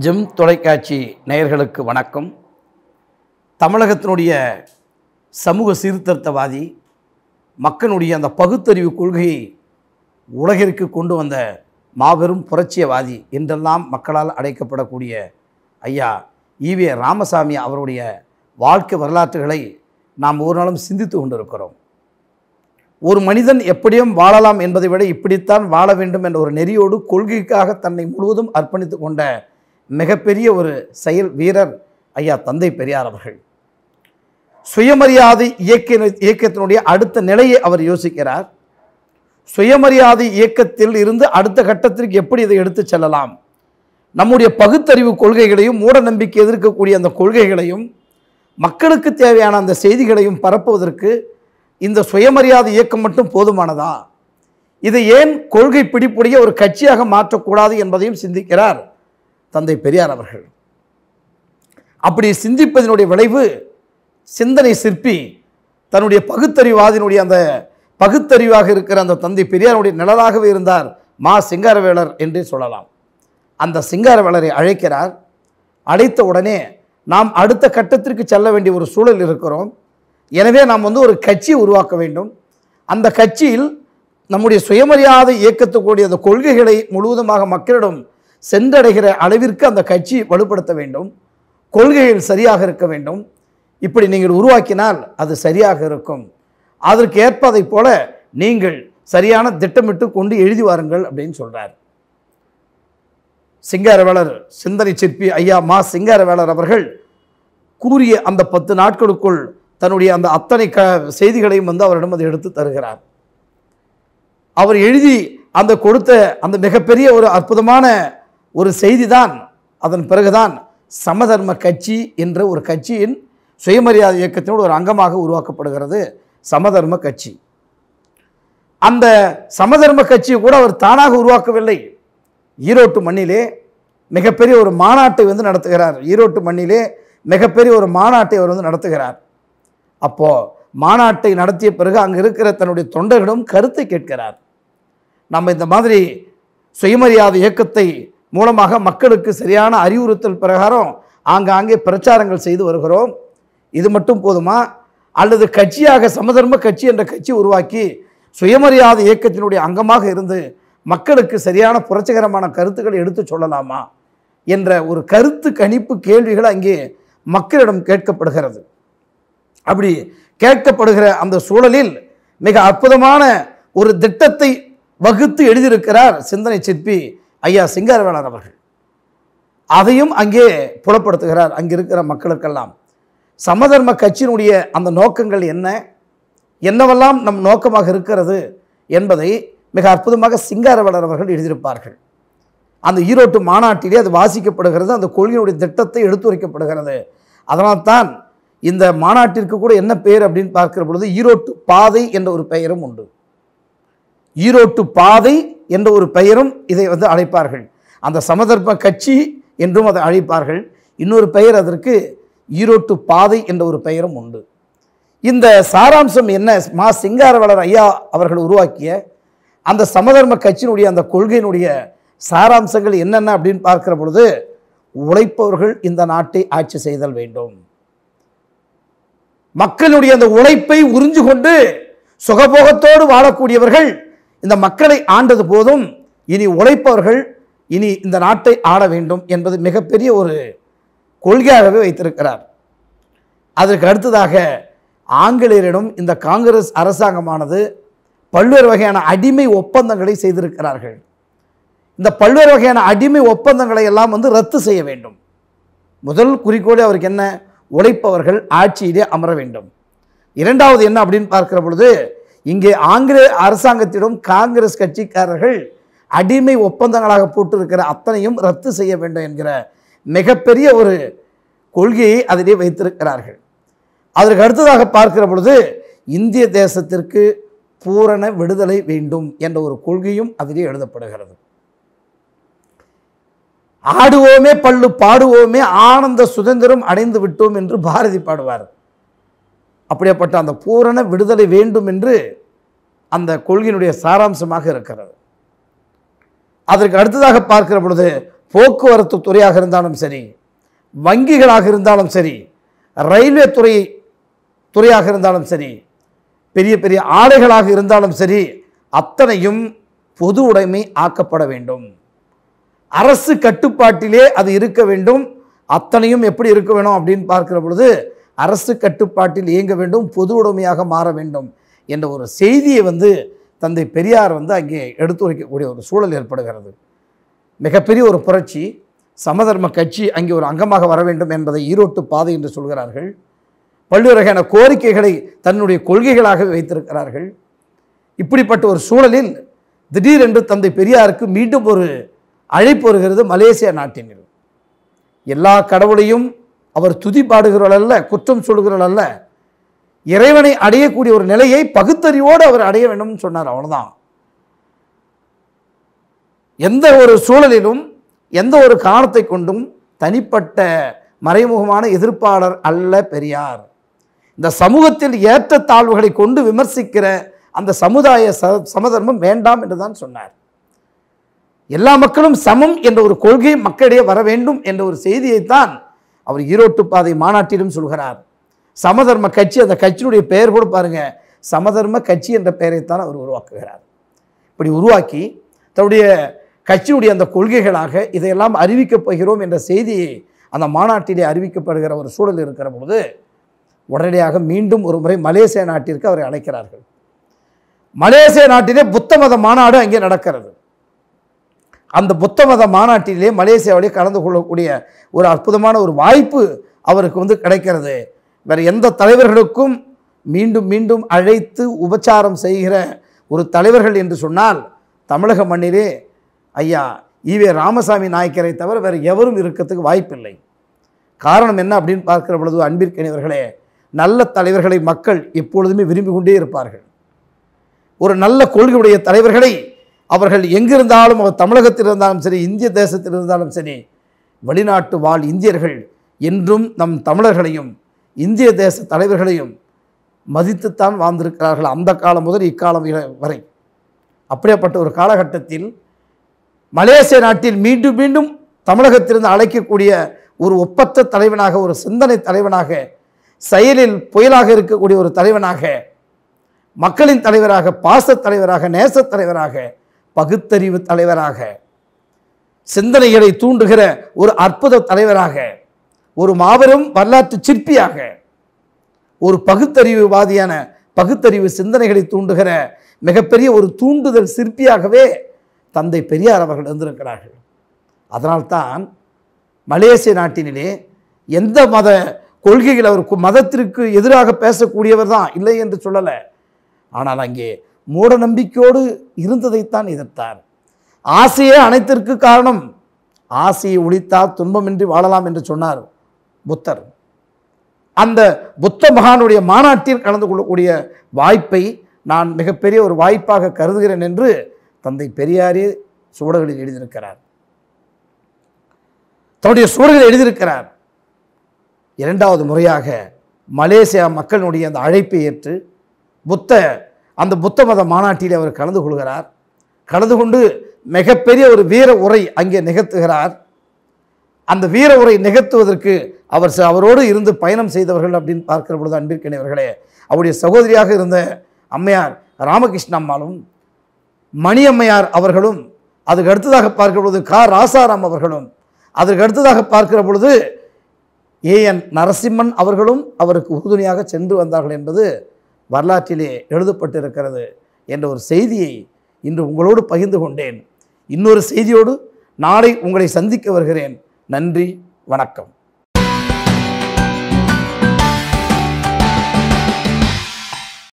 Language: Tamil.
ஜெம் தொலைக்காட்சி நேயர்களுக்கு வணக்கம் தமிழகத்தினுடைய சமூக சீர்திருத்தவாதி மக்களுடைய அந்த பகுத்தறிவு கொள்கையை உலகிற்கு கொண்டு வந்த மாபெரும் புரட்சியவாதி என்றெல்லாம் மக்களால் அழைக்கப்படக்கூடிய ஐயா ஈவே ராமசாமி அவருடைய வாழ்க்கை வரலாற்றுகளை நாம் ஒரு நாளும் சிந்தித்து கொண்டிருக்கிறோம் ஒரு மனிதன் எப்படியும் வாழலாம் என்பதை விட இப்படித்தான் வாழ வேண்டும் என்ற ஒரு நெறியோடு கொள்கைக்காக தன்னை முழுவதும் அர்ப்பணித்து கொண்ட மிகப்பெரிய ஒரு செயல் வீரர் ஐயா தந்தை பெரியார் அவர்கள் சுயமரியாதை இயக்க இயக்கத்தினுடைய அடுத்த நிலையை அவர் யோசிக்கிறார் சுயமரியாதை இயக்கத்தில் இருந்து அடுத்த கட்டத்திற்கு எப்படி இதை எடுத்து செல்லலாம் நம்முடைய பகுத்தறிவு கொள்கைகளையும் மூட நம்பிக்கை எதிர்க்கக்கூடிய அந்த கொள்கைகளையும் மக்களுக்கு தேவையான அந்த செய்திகளையும் பரப்புவதற்கு இந்த சுயமரியாதை இயக்கம் மட்டும் போதுமானதா இதை ஏன் கொள்கை பிடிப்புடைய ஒரு கட்சியாக மாற்றக்கூடாது என்பதையும் சிந்திக்கிறார் தந்தை பெரியார் அவர்கள் அப்படி சிந்திப்பதனுடைய விளைவு சிந்தனை சிற்பி தன்னுடைய பகுத்தறிவாதினுடைய அந்த பகுத்தறிவாக இருக்கிற அந்த தந்தை பெரியாருடைய நிழலாகவே இருந்தார் மா சிங்காரவேலர் என்றே சொல்லலாம் அந்த சிங்காரவேலரை அழைக்கிறார் அழைத்த உடனே நாம் அடுத்த கட்டத்திற்கு செல்ல வேண்டிய ஒரு சூழல் இருக்கிறோம் எனவே நாம் வந்து ஒரு கட்சியை உருவாக்க வேண்டும் அந்த கட்சியில் நம்முடைய சுயமரியாதை இயக்கத்துக்கூடிய அந்த கொள்கைகளை முழுவதுமாக மக்களிடம் சென்றடைகிற அளவிற்கு அந்த கட்சி வலுப்படுத்த வேண்டும் கொள்கைகள் சரியாக இருக்க வேண்டும் இப்படி நீங்கள் உருவாக்கினால் அது சரியாக இருக்கும் அதற்கு ஏற்பதைப் போல நீங்கள் சரியான திட்டமிட்டு கொண்டு எழுதி வாருங்கள் அப்படின்னு சொல்றார் சிங்காரவேலர் சிந்தனை சிற்பி ஐயா மா சிங்காரவேலர் அவர்கள் கூறிய அந்த பத்து நாட்களுக்குள் தன்னுடைய அந்த அத்தனை க செய்திகளையும் வந்து அவரிடம் அதை எடுத்து தருகிறார் அவர் எழுதி அந்த கொடுத்த அந்த மிகப்பெரிய ஒரு அற்புதமான ஒரு செய்தி தான் அதன் பிறகுதான் சமதர்ம கட்சி என்ற ஒரு கட்சியின் சுயமரியாதை இயக்கத்தினோடு ஒரு அங்கமாக உருவாக்கப்படுகிறது சமதர்ம கட்சி அந்த சமதர்ம கட்சியை கூட அவர் தானாக உருவாக்கவில்லை ஈரோட்டு மண்ணிலே மிகப்பெரிய ஒரு மாநாட்டை வந்து நடத்துகிறார் ஈரோட்டு மண்ணிலே மிகப்பெரிய ஒரு மாநாட்டை அவர் வந்து நடத்துகிறார் அப்போ மாநாட்டை நடத்திய பிறகு அங்கே இருக்கிற தன்னுடைய தொண்டர்களிடம் கருத்தை கேட்கிறார் நம்ம இந்த மாதிரி சுயமரியாதை இயக்கத்தை மூலமாக மக்களுக்கு சரியான அறிவுறுத்தல் பிரகாரம் ஆங்காங்கே பிரச்சாரங்கள் செய்து வருகிறோம் இது மட்டும் போதுமா அல்லது கட்சியாக சமதர்ம கட்சி என்ற கட்சி உருவாக்கி சுயமரியாதை இயக்கத்தினுடைய அங்கமாக இருந்து மக்களுக்கு சரியான புரட்சிகரமான கருத்துக்களை எடுத்து சொல்லலாமா என்ற ஒரு கருத்து கணிப்பு கேள்விகள் அங்கே மக்களிடம் கேட்கப்படுகிறது அப்படி கேட்கப்படுகிற அந்த சூழலில் மிக அற்புதமான ஒரு திட்டத்தை வகுத்து எழுதியிருக்கிறார் சிந்தனை சிற்பி ஐயா சிங்காரவேலர் அவர்கள் அதையும் அங்கே புலப்படுத்துகிறார் அங்கே இருக்கிற மக்களுக்கெல்லாம் சமதர்ம கட்சியினுடைய அந்த நோக்கங்கள் என்ன என்னவெல்லாம் நம் நோக்கமாக இருக்கிறது என்பதை மிக அற்புதமாக சிங்காரவேலர் அவர்கள் எழுதியிருப்பார்கள் அந்த ஈரோட்டு மாநாட்டிலே அது வாசிக்கப்படுகிறது அந்த கொள்கையுடைய திட்டத்தை எடுத்துரைக்கப்படுகிறது அதனால்தான் இந்த மாநாட்டிற்கு கூட என்ன பெயர் அப்படின்னு பார்க்கிற பொழுது ஈரோட்டு பாதை என்ற ஒரு பெயரும் உண்டு ஈரோட்டு பாதை என்ற ஒரு பெயரும் இதை வந்து அழைப்பார்கள் அந்த சமதர்ப்ப கட்சி என்றும் அதை அழைப்பார்கள் இன்னொரு பெயர் அதற்கு ஈரோட்டு பாதை என்ற ஒரு பெயரும் உண்டு இந்த சாராம்சம் என்ன மா சிங்காரவளர் ஐயா அவர்கள் உருவாக்கிய அந்த சமதர்ம கட்சியினுடைய அந்த கொள்கையினுடைய சாராம்சங்கள் என்னென்ன அப்படின்னு பார்க்கிற பொழுது உழைப்பவர்கள் இந்த நாட்டை ஆட்சி செய்தல் வேண்டும் மக்களுடைய அந்த உழைப்பை உறிஞ்சு கொண்டு சுகபோகத்தோடு வாழக்கூடியவர்கள் இந்த மக்களை ஆண்டது போதும் இனி உழைப்பவர்கள் இனி இந்த நாட்டை ஆள வேண்டும் என்பது மிகப்பெரிய ஒரு கொள்கையாகவே வைத்திருக்கிறார் அதற்கு அடுத்ததாக ஆங்கிலேயரிடம் இந்த காங்கிரஸ் அரசாங்கமானது பல்வேறு வகையான அடிமை ஒப்பந்தங்களை செய்திருக்கிறார்கள் இந்த பல்வேறு வகையான அடிமை ஒப்பந்தங்களை எல்லாம் வந்து ரத்து செய்ய வேண்டும் முதல் குறிக்கோளே அவருக்கு என்ன உழைப்பவர்கள் ஆட்சியிலே அமர வேண்டும் இரண்டாவது என்ன அப்படின்னு பார்க்கிற பொழுது இங்கே ஆங்கிலேய அரசாங்கத்திடம் காங்கிரஸ் கட்சிக்காரர்கள் அடிமை ஒப்பந்தங்களாக போட்டிருக்கிற அத்தனையும் ரத்து செய்ய வேண்டும் என்கிற மிகப்பெரிய ஒரு கொள்கையை அதிலே வைத்திருக்கிறார்கள் அதற்கு அடுத்ததாக பார்க்கிற பொழுது இந்திய தேசத்திற்கு பூரண விடுதலை வேண்டும் என்ற ஒரு கொள்கையும் அதிலே எழுதப்படுகிறது ஆடுவோமே பள்ளு பாடுவோமே ஆனந்த சுதந்திரம் அடைந்து விட்டோம் என்று பாரதி பாடுவார் அப்படியேப்பட்ட அந்த பூரண விடுதலை வேண்டும் என்று அந்த கொள்கையினுடைய சாராம்சமாக இருக்கிறது அதற்கு அடுத்ததாக பார்க்கிற பொழுது போக்குவரத்து துறையாக இருந்தாலும் சரி வங்கிகளாக இருந்தாலும் சரி ரயில்வே துறை துறையாக இருந்தாலும் சரி பெரிய பெரிய ஆலைகளாக இருந்தாலும் சரி அத்தனையும் பொது உடைமை ஆக்கப்பட வேண்டும் அரசு கட்டுப்பாட்டிலே அது இருக்க வேண்டும் அத்தனையும் எப்படி இருக்க வேணும் அப்படின்னு பார்க்கிற பொழுது அரசு கட்டுப்பாட்டில் இயங்க வேண்டும் பொது உடைமையாக மாற வேண்டும் என்ற ஒரு செய்தியை வந்து தந்தை பெரியார் வந்து அங்கே எடுத்துரைக்கக்கூடிய ஒரு சூழல் ஏற்படுகிறது மிகப்பெரிய ஒரு புரட்சி சமதர்ம கட்சி அங்கே ஒரு அங்கமாக வர வேண்டும் என்பதை ஈரோட்டு பாதை என்று சொல்கிறார்கள் பல்வேறு வகையான கோரிக்கைகளை தன்னுடைய கொள்கைகளாக வைத்திருக்கிறார்கள் இப்படிப்பட்ட ஒரு சூழலில் திடீரென்று தந்தை பெரியாருக்கு மீண்டும் ஒரு அழைப்பு வருகிறது மலேசியா நாட்டினில் எல்லா கடவுளையும் அவர் துதி பாடுகிறவள் அல்ல குற்றம் சொல்கிறவள் அல்ல இறைவனை அடையக்கூடிய ஒரு நிலையை பகுத்தறிவோடு அவர் அடைய வேண்டும்னு சொன்னார் அவ்வளவுதான் எந்த ஒரு சூழலிலும் எந்த ஒரு காரணத்தை கொண்டும் தனிப்பட்ட மறைமுகமான எதிர்ப்பாளர் அல்ல பெரியார் இந்த சமூகத்தில் ஏற்றத்தாழ்வுகளை கொண்டு விமர்சிக்கிற அந்த சமுதாய ச சமதர்மம் வேண்டாம் என்று தான் சொன்னார் எல்லா மக்களும் சமம் என்ற ஒரு கொள்கை மக்களிடையே வர வேண்டும் என்ற ஒரு செய்தியைத்தான் அவர் ஈரோட்டு பாதை மாநாட்டிலும் சொல்கிறார் சமதர்ம கட்சி அந்த கட்சியினுடைய பெயர் கூட பாருங்க சமதர்ம கட்சி என்ற பெயரைத்தான் அவர் உருவாக்குகிறார் இப்படி உருவாக்கி தன்னுடைய கட்சியினுடைய அந்த கொள்கைகளாக இதையெல்லாம் அறிவிக்கப் போகிறோம் என்ற செய்தியை அந்த மாநாட்டிலே அறிவிக்கப்படுகிற ஒரு சூழல் இருக்கிற பொழுது உடனடியாக மீண்டும் ஒரு முறை மலேசிய நாட்டிற்கு அவரை அழைக்கிறார்கள் மலேசிய நாட்டிலே புத்த மத மாநாடு அங்கே நடக்கிறது அந்த புத்த மத மாநாட்டிலே மலேசியாவிலே கலந்து கொள்ளக்கூடிய ஒரு அற்புதமான ஒரு வாய்ப்பு அவருக்கு வந்து கிடைக்கிறது வேற எந்த தலைவர்களுக்கும் மீண்டும் மீண்டும் அழைத்து உபச்சாரம் செய்கிற ஒரு தலைவர்கள் என்று சொன்னால் தமிழக மண்ணிலே ஐயா ஈவே ராமசாமி நாயக்கரை தவிர வேறு எவரும் இருக்கிறதுக்கு வாய்ப்பில்லை காரணம் என்ன அப்படின்னு பார்க்கிற பொழுது அன்பிற்கினியவர்களே நல்ல தலைவர்களை மக்கள் எப்பொழுதுமே விரும்பி கொண்டே இருப்பார்கள் ஒரு நல்ல கொள்கையுடைய தலைவர்களை அவர்கள் எங்கிருந்தாலும் அவர் தமிழகத்தில் இருந்தாலும் சரி இந்திய தேசத்தில் இருந்தாலும் சரி வெளிநாட்டு வாழ் இந்தியர்கள் என்றும் நம் தமிழர்களையும் இந்திய தேச தலைவர்களையும் மதித்துத்தான் வாழ்ந்திருக்கிறார்கள் அந்த காலம் முதல் இக்காலம் இர- வரை அப்படியாப்பட்ட ஒரு காலகட்டத்தில் மலேசிய நாட்டில் மீண்டும் மீண்டும் தமிழகத்திலிருந்து அழைக்கக்கூடிய ஒரு ஒப்பற்ற தலைவனாக ஒரு சிந்தனை தலைவனாக செயலில் புயலாக இருக்கக்கூடிய ஒரு தலைவனாக மக்களின் தலைவராக பாசத் தலைவராக நேசத் தலைவராக பகுத்தறிவு தலைவராக சிந்தனைகளை தூண்டுகிற ஒரு அற்புத தலைவராக ஒரு மாபெரும் வரலாற்று சிற்பியாக ஒரு பகுத்தறிவுவாதியான பகுத்தறிவு சிந்தனைகளை தூண்டுகிற மிகப்பெரிய ஒரு தூண்டுதல் சிற்பியாகவே தந்தை பெரியார் அவர்கள் இருந்திருக்கிறார்கள் அதனால்தான் மலேசிய நாட்டினிலே எந்த மத கொள்கைகள் அவர் கு- மதத்திற்கு எதிராக பேசக்கூடியவர் தான் இல்லை என்று சொல்லலை ஆனால் அங்கே மூட நம்பிக்கையோடு இருந்ததைத்தான் எதிர்த்தார் ஆசையே அனைத்திற்கு காரணம் ஆசையை ஒழித்தால் துன்பமின்றி வாழலாம் என்று சொன்னார் புத்தர் அந்த புத்த மகானுடைய மாநாட்டில் கலந்து கொள்ளக்கூடிய வாய்ப்பை நான் மிகப்பெரிய ஒரு வாய்ப்பாக கருதுகிறேன் என்று தந்தை பெரியாரே சுவடுகளில் எழுதியிருக்கிறார் தன்னுடைய சுவடுகளில் எழுதியிருக்கிறார் இரண்டாவது முறையாக மலேசியா மக்களுடைய அந்த அழைப்பை ஏற்று புத்த அந்த புத்த மத மாநாட்டில் அவர் கலந்து கொள்கிறார் கலந்து கொண்டு மிகப்பெரிய ஒரு வீர உரை அங்கே நிகழ்த்துகிறார் அந்த வீர உரை நிகழ்த்துவதற்கு அவர் ச- அவரோடு இருந்து பயணம் செய்தவர்கள் அப்படின்னு பார்க்கிற பொழுது அன்பிற்கினவர்களே அவருடைய சகோதரியாக இருந்த அம்மையார் ராமகிருஷ்ண அம்மாளும் மணி அம்மையார் அவர்களும் அதுக்கு அடுத்ததாக பார்க்கிற பொழுது கா ராசாராம் அவர்களும் அதற்கு அடுத்ததாக பார்க்கிற பொழுது ஏஎன் நரசிம்மன் அவர்களும் அவருக்கு உறுதுணையாக சென்று வந்தார்கள் என்பது வரலாற்றிலே எழுதப்பட்டிருக்கிறது என்ற ஒரு செய்தியை இன்று உங்களோடு பகிர்ந்து கொண்டேன் இன்னொரு செய்தியோடு நாளை உங்களை சந்திக்க வருகிறேன் நன்றி வணக்கம்